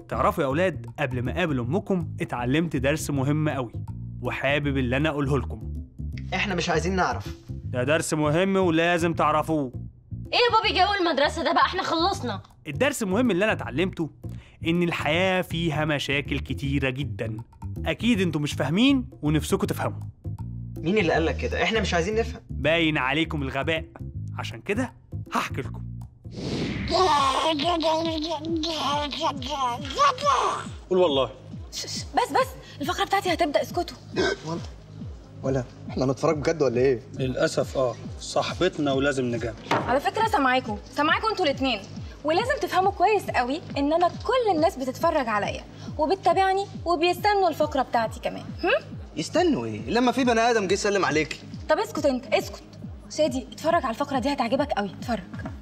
تعرفوا يا أولاد قبل ما أقابل أمكم اتعلمت درس مهم قوي وحابب اللي أنا أقوله لكم احنا مش عايزين نعرف ده درس مهم ولازم تعرفوه ايه يا بابي جو المدرسه ده بقى احنا خلصنا الدرس المهم اللي أنا اتعلمته إن الحياة فيها مشاكل كتيرة جدا أكيد انتوا مش فاهمين ونفسكوا تفهموا مين اللي قالك كده احنا مش عايزين نفهم باين عليكم الغباء عشان كده هحكي لكم قول والله بس بس الفقره بتاعتي هتبدا اسكتوا ولا احنا هنتفرج بجد ولا ايه؟ للاسف اه صاحبتنا ولازم نجامل على فكره سامعاكم سامعاكم انتوا الاثنين ولازم تفهموا كويس قوي ان انا كل الناس بتتفرج عليا وبتتابعني وبيستنوا الفقره بتاعتي كمان هم؟ يستنوا ايه؟ لما في بني ادم جه يسلم عليكي طب اسكت انت اسكت شادي اتفرج على الفقره دي هتعجبك قوي اتفرج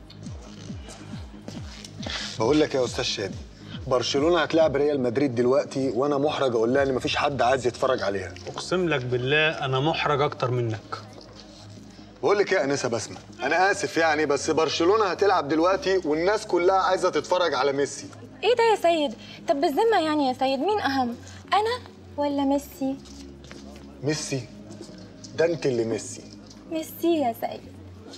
بقول لك يا استاذ شادي برشلونه هتلاعب ريال مدريد دلوقتي وانا محرج اقول لها ان مفيش حد عايز يتفرج عليها اقسم لك بالله انا محرج اكتر منك بقول لك ايه يا انسه بسمه انا اسف يعني بس برشلونه هتلعب دلوقتي والناس كلها عايزه تتفرج على ميسي ايه ده يا سيد طب بالذمه يعني يا سيد مين اهم انا ولا ميسي ميسي ده انت اللي ميسي ميسي يا سيد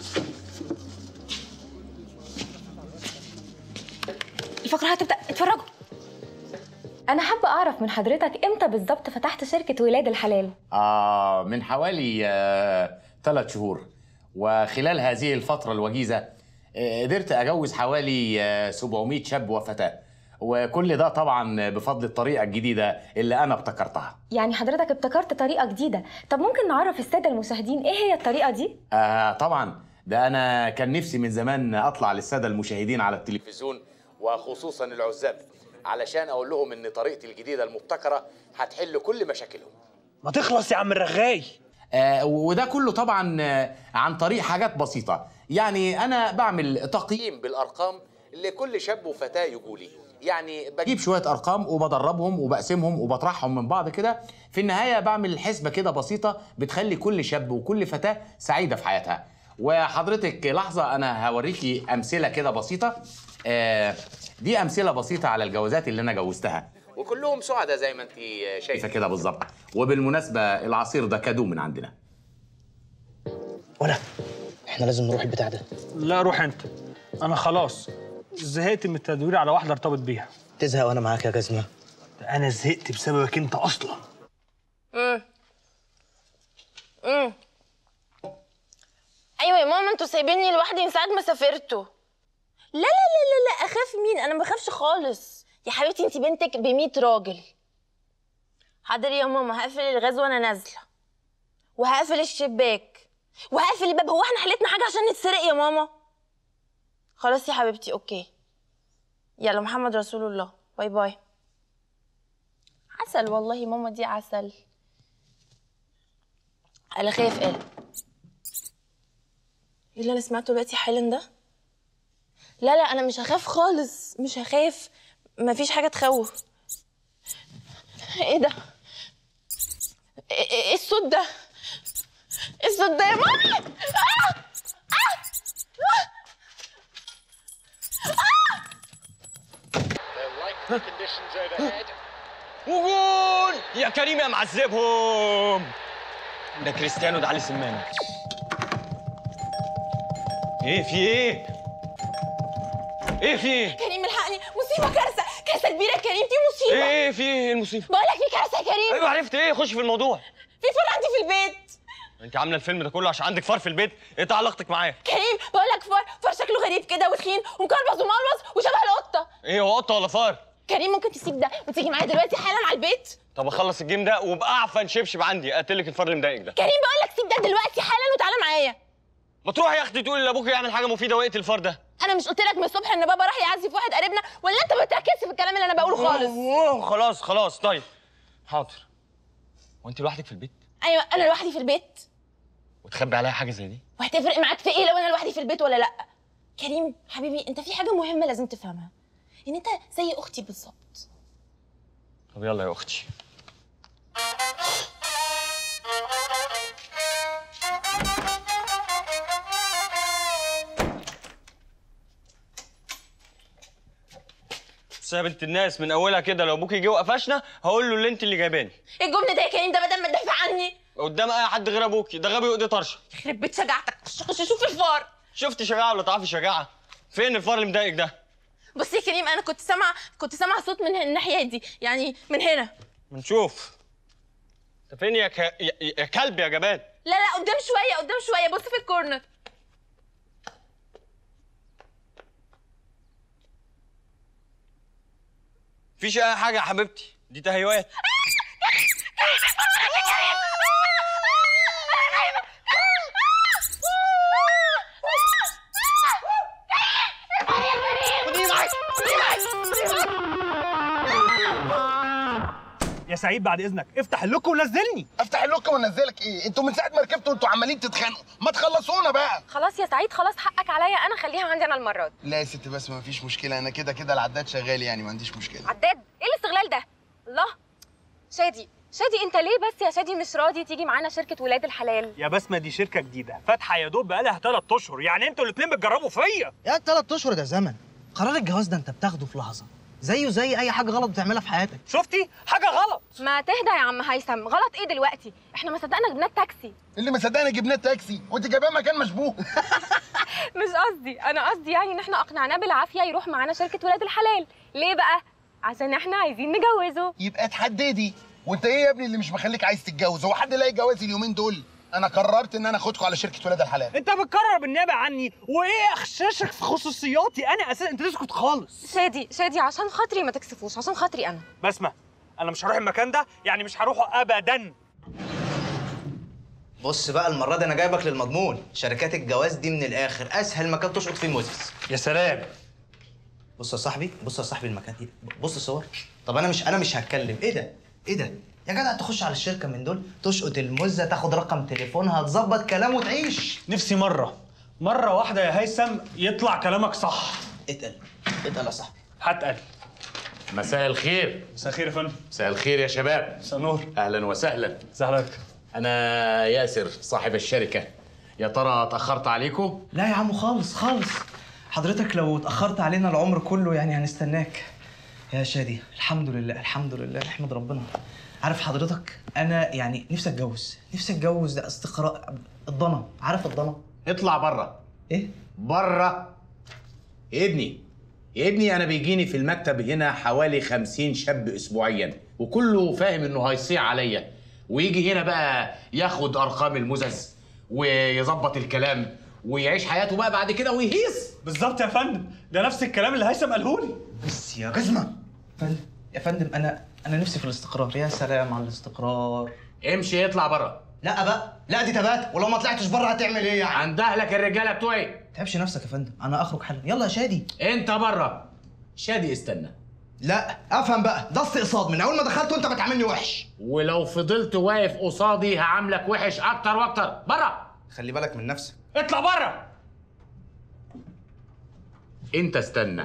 الفقره هتبدا اتفرجوا انا حابه اعرف من حضرتك امتى بالظبط فتحت شركه ولاد الحلال آه من حوالي آه ثلاث شهور وخلال هذه الفترة الوجيزة آه قدرت أجوز حوالي آه 700 شاب وفتاة وكل ده طبعا بفضل الطريقة الجديدة اللي أنا ابتكرتها يعني حضرتك ابتكرت طريقه جديده طب ممكن نعرف الساده المشاهدين ايه هي الطريقه دي آه طبعا ده أنا كان نفسي من زمان أطلع للسادة المشاهدين على التلفزيون وخصوصا العزاب علشان أقول لهم إن طريقتي الجديدة المبتكرة هتحل كل مشاكلهم ما تخلص يا عم الرغاي آه، وده كله طبعا آه، عن طريق حاجات بسيطة يعني أنا بعمل تقييم بالأرقام لكل شاب وفتاة يجوا لي يعني بجيب شوية أرقام وبدربهم وبقسمهم وبطرحهم من بعض كده في النهاية بعمل حسبة كده بسيطة بتخلي كل شاب وكل فتاة سعيدة في حياتها وحضرتك لحظة أنا هوريكي أمثلة كده بسيطة آه، دي أمثلة بسيطة على الجوازات اللي أنا جوزتها وكلهم سعداء زي ما انت شايفة كده بالظبط وبالمناسبة العصير ده كادو من عندنا ولا احنا لازم نروح البتاع ده لا روح انت انا خلاص زهقت من التدوير على واحده ارتبط بيها تزهق وانا معاك يا جزمه ده انا زهقت بسببك انت اصلا امم امم ايوه يا ماما انتوا سايبيني لوحدي من ساعه ما سافرتوا لا لا لا لا لا اخاف مين انا ما بخافش خالص يا حبيبتي انت بنتك ب 100 راجل حاضر يا ماما هقفل الغاز وانا نازله وهقفل الشباك وهقفل الباب هو احنا حلتنا حاجه عشان نتسرق يا ماما خلاص يا حبيبتي اوكي يلا محمد رسول الله باي باي عسل والله ماما دي عسل انا خايف قال ايه اللي انا سمعته دلوقتي حالا ده لا لا انا مش هخاف خالص مش هخاف مفيش حاجه تخوف ايه ده ايه إيه الصوت ده ايه الصوت ده يا ماما آه! آه! آه! وجول يا كريم يا معذبهم ده كريستيانو ده علي سمان ايه في ايه ايه في ايه كريم الحقني مصيبه كارثه كارثه كبيره يا كريم في مصيبه ايه في ايه المصيبه بقول لك في كارثه يا كريم ايوه عرفت ايه خش في الموضوع في فار عندي في البيت انت عامله الفيلم ده كله عشان عندك فار في البيت ايه علاقتك معاه كريم بقول لك فار فار شكله غريب كده وتخين ومكربص وملوص وشبه القطه ايه هو قطه ولا فار كريم ممكن تسيب ده وتيجي معايا دلوقتي حالا على البيت طب اخلص الجيم ده وباعفن شبشب عندي اقتلك الفار اللي مضايقك ده كريم بقول لك سيب ده دلوقتي حالا وتعالى معايا ما تروح يا اختي تقولي لابوك يعمل حاجه مفيده واقتل الفار ده انا مش قلت لك من الصبح ان بابا راح يعزي في واحد قريبنا ولا انت ما بتركزش في الكلام اللي انا بقوله خالص أوه، خلاص خلاص طيب حاضر وانت لوحدك في البيت ايوه انا لوحدي في البيت وتخبي عليا حاجه زي دي وهتفرق معاك في ايه لو انا لوحدي في البيت ولا لا كريم حبيبي انت في حاجه مهمه لازم تفهمها ان انت زي اختي بالظبط طب يلا يا اختي بس يا بنت الناس من اولها كده لو ابوكي جه وقفشنا هقول له اللي انت اللي جايباني ايه الجبن ده يا كريم ده بدل ما تدافع عني قدام اي حد غير ابوكي ده غبي وايديه طرشه يخرب بيت شجاعتك خش خش شوف الفار شفت شجاعه ولا تعرفي شجاعه فين الفار اللي مضايقك ده بص يا كريم انا كنت سامعه كنت سامعه صوت من الناحيه دي يعني من هنا بنشوف انت فين يا, ك... يا... يا كلب يا جبان لا لا قدام شويه قدام شويه بص في الكورنر مفيش اي حاجه يا حبيبتي دي تهيؤات يا سعيد بعد اذنك افتح اللوك ونزلني افتح اللوكه وانزلك ايه انتوا من ساعه ما ركبتوا انتوا عمالين تتخانقوا ما تخلصونا بقى خلاص يا سعيد خلاص حقك عليا انا خليها عندي انا المره دي لا يا ست بس ما فيش مشكله انا كده كده العداد شغال يعني ما عنديش مشكله عداد ايه الاستغلال ده الله شادي شادي انت ليه بس يا شادي مش راضي تيجي معانا شركه ولاد الحلال يا بسمه دي شركه جديده فاتحه يا دوب بقالها ثلاث اشهر يعني انتوا الاثنين بتجربوا فيا يا ثلاث اشهر ده زمن قرار الجواز ده انت بتاخده في لحظه زيه زي اي حاجه غلط بتعملها في حياتك شفتي حاجه غلط ما تهدى يا عم هيثم غلط ايه دلوقتي احنا ما صدقنا جبنا التاكسي اللي ما صدقنا جبناه تاكسي وانت جايباه مكان مشبوه مش قصدي انا قصدي يعني ان احنا اقنعناه بالعافيه يروح معانا شركه ولاد الحلال ليه بقى عشان احنا عايزين نجوزه يبقى اتحددي وانت ايه يا ابني اللي مش مخليك عايز تتجوز هو حد لاقي جواز اليومين دول انا قررت ان انا اخدكم على شركه ولاد الحلال انت بتكرر بالنيابه عني وايه اخشاشك في خصوصياتي انا اساسا انت تسكت خالص شادي شادي عشان خاطري ما تكسفوش عشان خاطري انا بسمه انا مش هروح المكان ده يعني مش هروحه ابدا بص بقى المره دي انا جايبك للمضمون شركات الجواز دي من الاخر اسهل مكان تشقط فيه موزس يا سلام بص يا صاحبي بص يا صاحبي المكان دي بص الصور طب انا مش انا مش هتكلم ايه ده ايه ده يا جدع تخش على الشركه من دول تشقط المزه تاخد رقم تليفونها تظبط كلام وتعيش نفسي مره مره واحده يا هيثم يطلع كلامك صح اتقل اتقل يا صاحبي هتقل مساء الخير مساء الخير يا فندم مساء الخير يا شباب مساء النور اهلا وسهلا ازي حضرتك انا ياسر صاحب الشركه يا ترى اتاخرت عليكم لا يا عم خالص خالص حضرتك لو اتاخرت علينا العمر كله يعني هنستناك يا شادي الحمد لله الحمد لله نحمد ربنا عارف حضرتك انا يعني نفسي اتجوز نفسي اتجوز ده استقراء الضنا عارف الضنا اطلع بره ايه بره يا ابني يا ابني انا بيجيني في المكتب هنا حوالي خمسين شاب اسبوعيا وكله فاهم انه هيصيع عليا ويجي هنا بقى ياخد ارقام المزز ويظبط الكلام ويعيش حياته بقى بعد كده ويهيص بالظبط يا فندم ده نفس الكلام اللي هيثم قاله لي بس يا جزمه فندم يا فندم انا انا نفسي في الاستقرار يا سلام على الاستقرار امشي اطلع بره لا بقى لا دي تبات ولو ما طلعتش بره هتعمل ايه يعني عند اهلك الرجاله بتوعي تعبش نفسك يا فندم انا اخرج حالا يلا يا شادي انت بره شادي استنى لا افهم بقى ده استقصاد من اول ما دخلت وانت بتعاملني وحش ولو فضلت واقف قصادي هعاملك وحش اكتر واكتر بره خلي بالك من نفسك اطلع بره انت استنى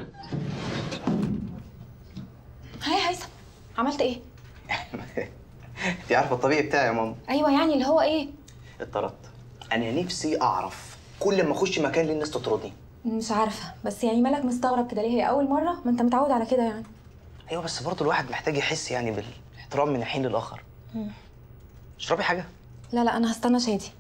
هاي هيثم عملت ايه انت عارفه الطبيعي بتاعي يا ماما ايوه يعني اللي هو ايه اتطردت انا نفسي اعرف كل ما اخش مكان ليه الناس تطردني مش عارفه بس يعني مالك مستغرب كده ليه هي اول مره ما انت متعود على كده يعني ايوه بس برضه الواحد محتاج يحس يعني بالاحترام من الحين للاخر اشربي حاجه لا لا انا هستنى شادي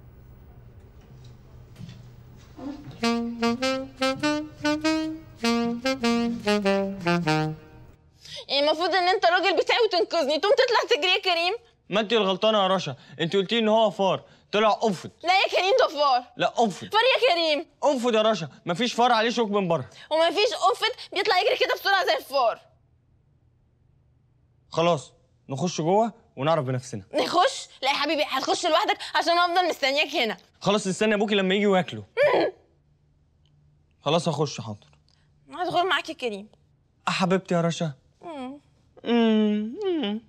يعني المفروض ان انت راجل بتاعي وتنقذني تقوم تطلع تجري يا كريم ما انت الغلطانه يا رشا انت قلتي ان هو فار طلع قنفد لا يا كريم ده فار لا قنفد فار يا كريم قنفد يا رشا مفيش فار عليه شوك من بره ومفيش قنفد بيطلع يجري كده بسرعه زي الفار خلاص نخش جوه ونعرف بنفسنا نخش لا يا حبيبي هتخش لوحدك عشان افضل مستنياك هنا خلاص استنى ابوكي لما يجي وياكله خلاص هخش حاضر هدخل معاك يا كريم أه حبيبتي يا رشا مم. مم، مم.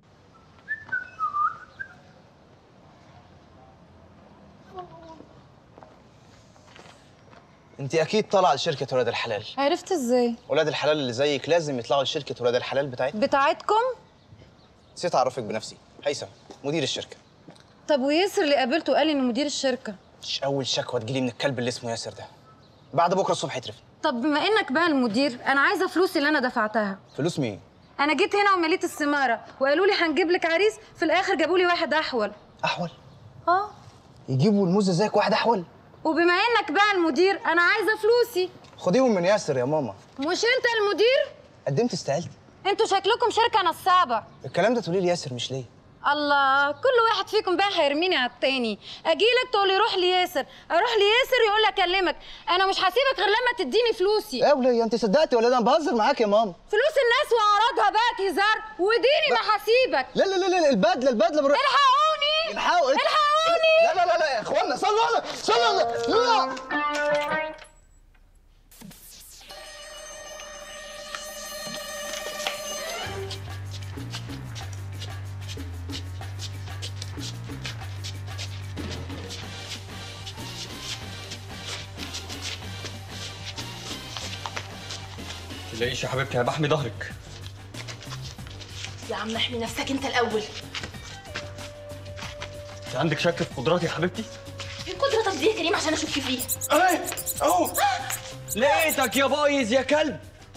انت اكيد طالعه لشركه ولاد الحلال عرفت ازاي ولاد الحلال اللي زيك لازم يطلعوا لشركه ولاد الحلال بتاعتنا بتاعتكم نسيت اعرفك بنفسي هيثم مدير الشركه طب وياسر اللي قابلته قال لي انه مدير الشركه مش اول شكوى تجيلي من الكلب اللي اسمه ياسر ده بعد بكره الصبح يترفد طب بما انك بقى المدير انا عايزه فلوس اللي انا دفعتها فلوس مين انا جيت هنا ومليت السماره وقالوا لي هنجيب لك عريس في الاخر جابوا لي واحد احول احول اه يجيبوا الموزه زيك واحد احول وبما انك بقى المدير انا عايزه فلوسي خديهم من ياسر يا ماما مش انت المدير قدمت استقالتي انتوا شكلكم شركه نصابه الكلام ده تقولي لي ياسر مش ليه الله كل واحد فيكم بقى هيرميني على التاني اجيلك تقول لي روح لياسر اروح لياسر يقول لي اكلمك انا مش هسيبك غير لما تديني فلوسي ايه يا وليه انت صدقتي ولا ده انا بهزر معاك يا ماما فلوس الناس واعراضها بقى هزار وديني ما هسيبك لا لا لا لا البدله البدله بر... الحقوني الحقوا الحقوني لا لا لا لا يا اخوانا صلوا على صلوا على لا تلاقيش يا حبيبتي انا بحمي ظهرك يا عم احمي نفسك انت الاول انت عندك شك في قدراتي يا حبيبتي ايه قدرتك دي يا كريم عشان اشك فيها ايه اهو لقيتك يا بايظ يا كلب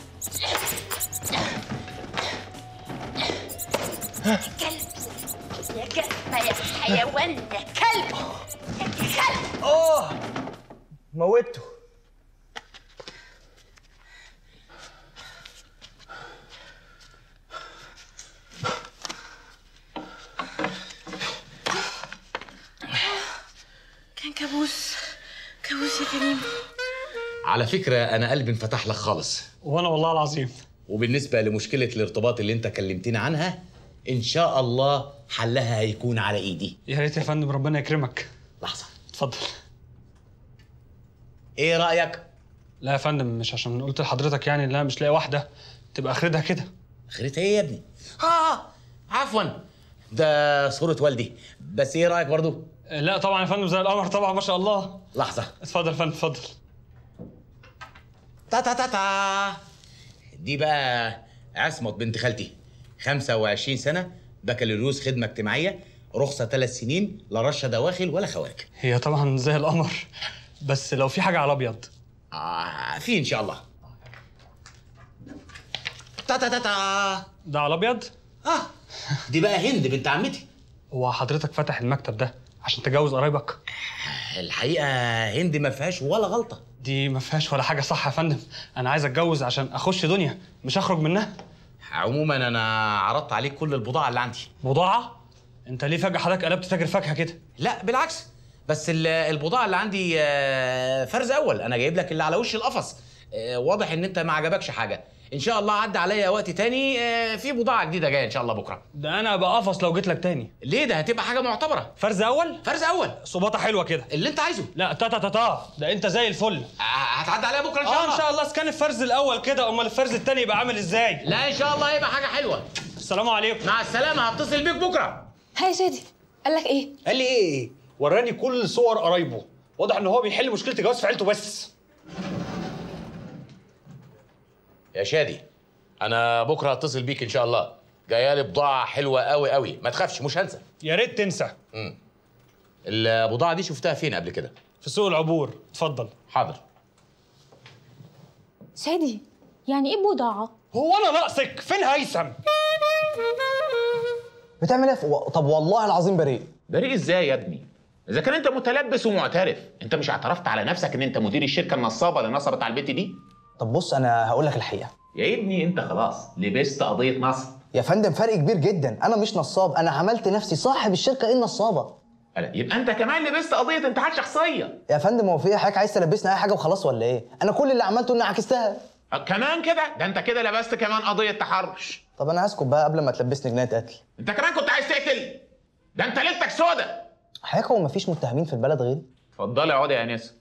كلب يا كلب يا حيوان يا كلب يا كلب اه موته كان كابوس كابوس يا كريم على فكره انا قلبي انفتح لك خالص وانا والله العظيم وبالنسبه لمشكله الارتباط اللي انت كلمتني عنها ان شاء الله حلها هيكون على ايدي يا ريت يا فندم ربنا يكرمك لحظه اتفضل ايه رايك لا يا فندم مش عشان قلت لحضرتك يعني ان انا مش لاقي واحده تبقى اخرتها كده اخرتها ايه يا ابني اه عفوا ده صوره والدي بس ايه رايك برضو لا طبعا يا فندم زي القمر طبعا ما شاء الله لحظه اتفضل يا فندم اتفضل تا تا تا تا دي بقى عصمت بنت خالتي 25 سنه بكالوريوس خدمه اجتماعيه رخصه ثلاث سنين لا رشه دواخل ولا خواج هي طبعا زي القمر بس لو في حاجه على ابيض آه في ان شاء الله تا تا تا تا ده على ابيض اه دي بقى هند بنت عمتي هو حضرتك فاتح المكتب ده عشان تجوز قرايبك الحقيقه هند ما فيهاش ولا غلطه دي ما فيهاش ولا حاجه صح يا فندم انا عايز اتجوز عشان اخش دنيا مش اخرج منها عموما انا عرضت عليك كل البضاعه اللي عندي بضاعه انت ليه فجاه حضرتك قلبت تاجر فاكهه كده لا بالعكس بس ال- البضاعه اللي عندي آه، فرز اول انا جايب لك اللي على وش القفص آه، واضح ان انت ما عجبكش حاجه ان شاء الله عدى عليا وقت تاني آه، في بضاعه جديده جايه ان شاء الله بكره ده انا ابقى قفص لو جيت لك تاني ليه ده هتبقى حاجه معتبره فرز اول فرز اول صباطه حلوه كده اللي انت عايزه لا تا تا تا تا ده انت زي الفل آه، هتعدي عليا بكره ان شاء اه الله ان شاء الله اسكان الفرز الاول كده امال الفرز التاني يبقى عامل ازاي لا ان شاء الله هيبقى حاجه حلوه السلام عليكم مع السلامه هتصل بيك بكره هاي جدي قال لك ايه قال لي ايه وراني كل صور قرايبه واضح ان هو بيحل مشكله الجواز في عيلته بس يا شادي انا بكره هتصل بيك ان شاء الله جايه لي بضاعه حلوه قوي قوي ما تخافش مش هنسى يا ريت تنسى امم البضاعه دي شفتها فين قبل كده في سوق العبور اتفضل حاضر شادي يعني ايه بضاعه هو انا ناقصك فين هيثم بتعمل ايه في- طب والله العظيم بريء بريء ازاي يا ابني؟ اذا كان انت متلبس ومعترف انت مش اعترفت على نفسك ان انت مدير الشركه النصابه اللي نصبت على البت دي طب بص انا هقول لك الحقيقه يا ابني انت خلاص لبست قضيه نصب يا فندم فرق كبير جدا انا مش نصاب انا عملت نفسي صاحب الشركه ايه النصابه لا، يبقى انت كمان لبست قضيه انتحال شخصيه يا فندم هو في ايه حضرتك عايز تلبسنا اي حاجه وخلاص ولا ايه انا كل اللي عملته اني عكستها أه، كمان كده ده انت كده لبست كمان قضيه تحرش طب انا هسكت بقى قبل ما تلبسني جنايه قتل انت كمان كنت عايز تقتل ده انت ليلتك سودا حضرتك هو مفيش متهمين في البلد غيري اتفضلي اقعدي يا انسه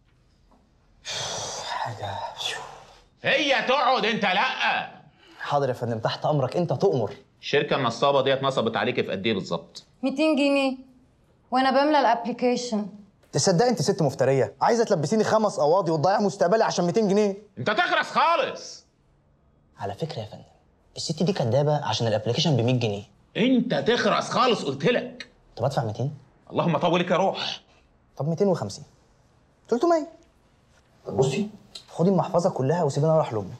حاجه هي تقعد انت لا حاضر يا فندم تحت امرك انت تؤمر الشركه النصابه ديت نصبت عليك في قد ايه بالظبط 200 جنيه وانا بملى الابلكيشن تصدق انت ست مفتريه عايزه تلبسيني خمس قواضي وتضيع مستقبلي عشان 200 جنيه انت تخرس خالص على فكره يا فندم الست دي كدابه عشان الابلكيشن ب 100 جنيه انت تخرس خالص قلت لك طب ادفع 200 اللهم طولك يا روح طب 250 300 طب بصي خدي المحفظه كلها وسيبيني اروح لامي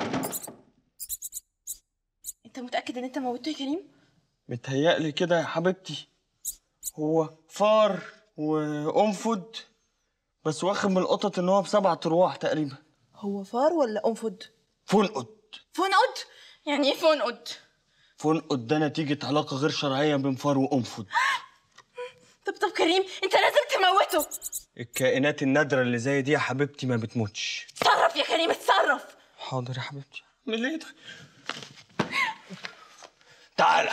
انت متاكد ان انت موتته يا كريم متهيألي كده يا حبيبتي هو فار وقنفد بس واخد من القطط ان هو بسبع ارواح تقريبا هو فار ولا انفد فنقد فنقد يعني ايه فنقد فنقد ده نتيجة علاقة غير شرعية بين فار وقنفد طب طب كريم انت لازم تموته الكائنات النادرة اللي زي دي يا حبيبتي ما بتموتش اتصرف يا كريم اتصرف حاضر يا حبيبتي من ايه ده تعالى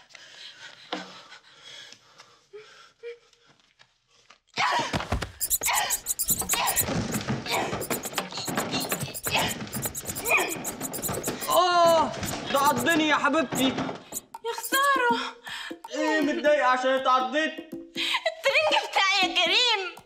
اه ده عضني يا حبيبتي يا خساره ايه متضايقة عشان اتعضيت الترنج بتاعي يا كريم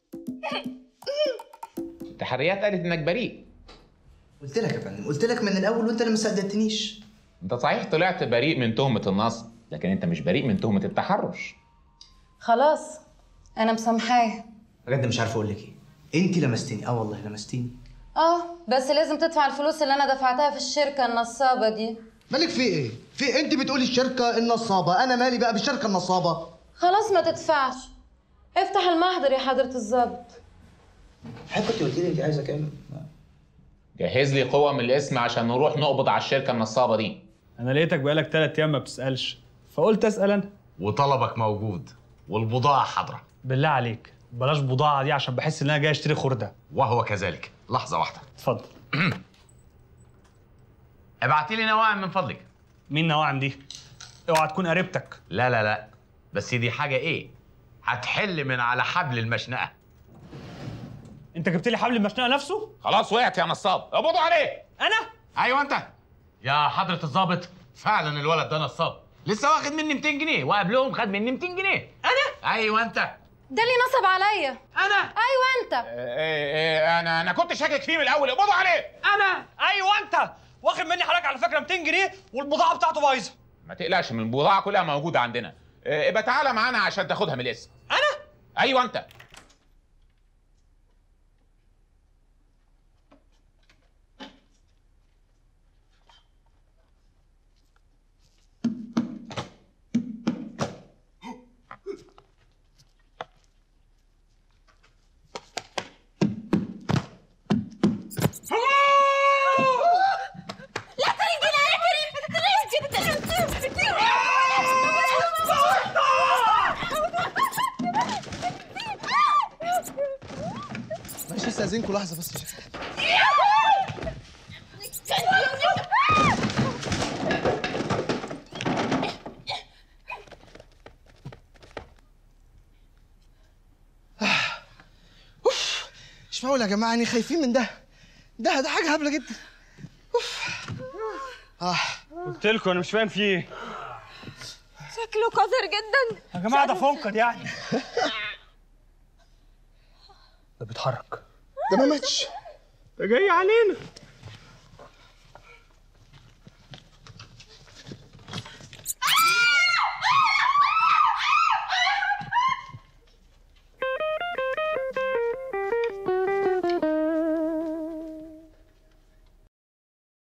التحريات قالت انك بريء قلت لك يا فندم قلت لك من الاول وانت اللي ما صدقتنيش انت صحيح طلعت بريء من تهمه النصب لكن انت مش بريء من تهمه التحرش خلاص انا مسامحاه بجد مش عارف اقول لك ايه انت لمستيني اه والله لمستيني اه بس لازم تدفع الفلوس اللي انا دفعتها في الشركه النصابه دي مالك في ايه في انت بتقولي الشركه النصابه انا مالي بقى بالشركه النصابه خلاص ما تدفعش افتح المحضر يا حضره الظابط حضرتك كنت قلت لي انت عايزه كام جهز لي قوه من الاسم عشان نروح نقبض على الشركه النصابه دي انا لقيتك بقالك تلات ايام ما بتسالش فقلت اسال انا وطلبك موجود والبضاعة حاضرة بالله عليك بلاش بضاعه دي عشان بحس ان انا جاي اشتري خرده وهو كذلك لحظة واحدة اتفضل ابعتي لي نواعم من فضلك مين نواعم دي اوعى تكون قريبتك لا لا لا بس دي حاجة ايه هتحل من على حبل المشنقة انت جبت لي حبل المشنقه نفسه خلاص وقعت يا نصاب اقبضوا عليه انا ايوه انت يا حضرة الضابط فعلا الولد ده نصاب لسه واخد مني 200 جنيه وقبلهم خد مني 200 جنيه انا ايوه انت ده اللي نصب عليا انا ايوه انت ايه ايه انا انا كنت شاكك فيه من الاول اقبضوا عليه انا ايوه انت واخد مني حضرتك على فكره 200 جنيه والبضاعه بتاعته بايظه ما تقلقش من البضاعه كلها موجوده عندنا إيه، ابقى تعالى معانا عشان تاخدها من الاسم انا ايوه انت لا ترنجنا يا كريم معلش استاذنكم لحظه بس اوف مش معقول يا جماعه يعني خايفين من ده ده ده حاجه هبله جدا اوف اه قلت لكم انا مش فاهم فيه ايه شكله قذر جدا يا جماعه ده فنكد يعني ده بيتحرك ده ما ماتش ده جاي علينا